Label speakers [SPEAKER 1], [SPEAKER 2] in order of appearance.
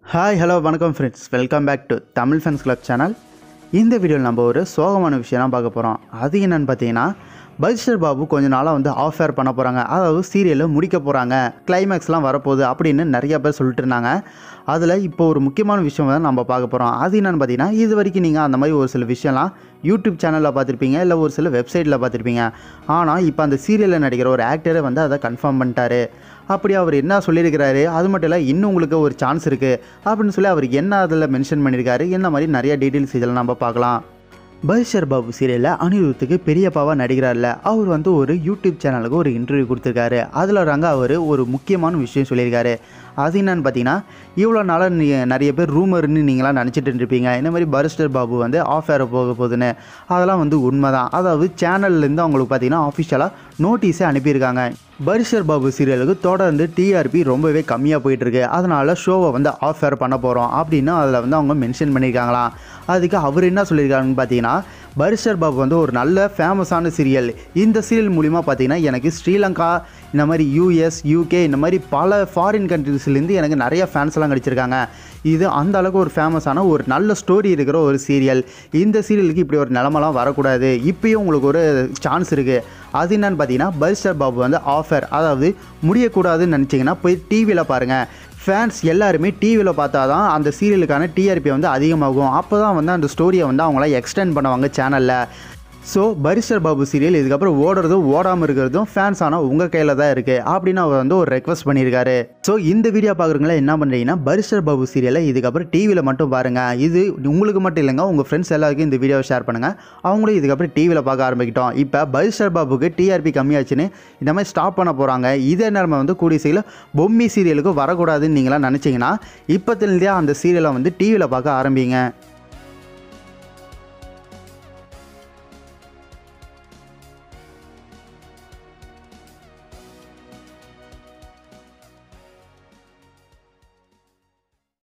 [SPEAKER 1] hi hello வணக்கம் friends welcome back to Tamil fans club channel இந்த வீடியோவில் நம்ம ஒரு சோகமான விஷயம் தான் பார்க்க போகிறோம் அது என்னன்னு பார்த்தீங்கன்னா பல்ஷர் பாபு கொஞ்ச நாளாக வந்து ஆஃப் ஏர் பண்ண போகிறாங்க அதாவது சீரியலை முடிக்க போகிறாங்க கிளைமேக்ஸ்லாம் வரப்போகுது அப்படின்னு நிறைய பேர் சொல்லிட்டு இருந்தாங்க அதில் இப்போ ஒரு முக்கியமான விஷயம் தான் நம்ம பார்க்க போகிறோம் அது என்னன்னு பார்த்தீங்கன்னா இது வரைக்கும் நீங்கள் அந்த மாதிரி ஒரு சில விஷயம்லாம் யூடியூப் சேனலில் பார்த்துருப்பீங்க இல்லை ஒரு சில வெப்சைட்டில் பார்த்துருப்பீங்க ஆனால் இப்போ அந்த சீரியலில் நடிக்கிற ஒரு ஆக்டரே வந்து அதை கன்ஃபார்ம் பண்ணிட்டாரு அப்படி அவர் என்ன சொல்லியிருக்கிறாரு அது மட்டும் இல்லை இன்னும் உங்களுக்கு ஒரு சான்ஸ் இருக்குது அப்படின்னு சொல்லி அவர் என்ன அதில் மென்ஷன் பண்ணியிருக்காரு என்ன மாதிரி நிறைய டீட்டெயில்ஸ் இதில் நம்ம பார்க்கலாம் பல்ஷர் பாபு சீரியலில் அனிருத்துக்கு பெரியப்பாவாக நடிக்கிறார்ல அவர் வந்து ஒரு யூடியூப் சேனலுக்கு ஒரு இன்டர்வியூ கொடுத்துருக்காரு அதில் தாங்க அவர் ஒரு முக்கியமான விஷயம் சொல்லியிருக்காரு அது என்னன்னு பார்த்தீங்கன்னா இவ்வளோ நாளாக நீ நிறைய பேர் ரூமர்னு நீங்களாம் நினச்சிட்டு இருப்பீங்க இந்த மாதிரி பரிஸ்டர் பாபு வந்து ஆஃப் ஏர் போக போகுதுன்னு அதெல்லாம் வந்து உண்மை தான் அதாவது சேனல்லேருந்து அவங்களுக்கு பார்த்தீங்கன்னா அஃபிஷியலாக நோட்டீஸே அனுப்பியிருக்காங்க பரிஷர் பாபு சீரியலுக்கு தொடர்ந்து டிஆர்பி ரொம்பவே கம்மியாக போயிட்டுருக்கு அதனால் ஷோவை வந்து ஆஃப் ஏர் பண்ண போகிறோம் அப்படின்னு அதில் வந்து அவங்க மென்ஷன் பண்ணியிருக்காங்களாம் அதுக்கு அவர் என்ன சொல்லியிருக்காருன்னு பார்த்தீங்கன்னா பரிஷர் பாபு வந்து ஒரு நல்ல ஃபேமஸான சீரியல் இந்த சீரியல் மூலிமா பார்த்தீங்கன்னா எனக்கு ஸ்ரீலங்கா இந்த மாதிரி யூஎஸ் யூகே இந்த மாதிரி பல ஃபாரின் கண்ட்ரிஸ்லேருந்து எனக்கு நிறைய ஃபேன்ஸ்லாம் கிடச்சிருக்காங்க இது அந்த அளவுக்கு ஒரு ஃபேமஸான ஒரு நல்ல ஸ்டோரி இருக்கிற ஒரு சீரியல் இந்த சீரியலுக்கு இப்படி ஒரு நிலமெல்லாம் வரக்கூடாது இப்பயும் உங்களுக்கு ஒரு சான்ஸ் இருக்குது அது என்னன்னு பார்த்தீங்கன்னா பரிஸ்டர் பாபு வந்து ஆஃபர் அதாவது முடியக்கூடாதுன்னு நினச்சிங்கன்னா போய் டிவியில் பாருங்கள் ஃபேன்ஸ் எல்லாருமே டிவியில் பார்த்தா தான் அந்த சீரியலுக்கான டிஆர்பி வந்து அதிகமாகும் அப்போ தான் வந்து அந்த ஸ்டோரியை வந்து அவங்கள எக்ஸ்டெண்ட் பண்ணுவாங்க சேனலில் ஸோ பரிசர் பாபு சீரியல் இதுக்கப்புறம் ஓடுறதும் ஓடாமல் இருக்கிறதும் ஃபேன்ஸ் ஆனால் உங்கள் கையில் தான் இருக்குது அப்படின்னு அவர் வந்து ஒரு ரெக்வஸ்ட் பண்ணியிருக்காரு ஸோ இந்த வீடியோ பார்க்குறவங்கள என்ன பண்ணுறீங்கன்னா பரிசர் பாபு சீரியலை இதுக்கப்புறம் டிவியில் மட்டும் பாருங்கள் இது உங்களுக்கு மட்டும் இல்லைங்க உங்கள் ஃப்ரெண்ட்ஸ் எல்லாருக்கும் இந்த வீடியோவை ஷேர் பண்ணுங்கள் அவங்களும் இதுக்கப்புறம் டிவியில் பார்க்க ஆரம்பிக்கிட்டோம் இப்போ பரிசர் பாபுக்கு டிஆர்பி கம்மியாச்சுன்னு இந்த மாதிரி ஸ்டாப் பண்ண போகிறாங்க இதே நேரமாக வந்து கூடிய சீரியல் பொம்மி சீரியலுக்கு வரக்கூடாதுன்னு நீங்களாம் நினச்சிங்கன்னா இப்போத்துலேருந்தே அந்த சீரியலை வந்து டிவியில் பார்க்க ஆரம்பிங்க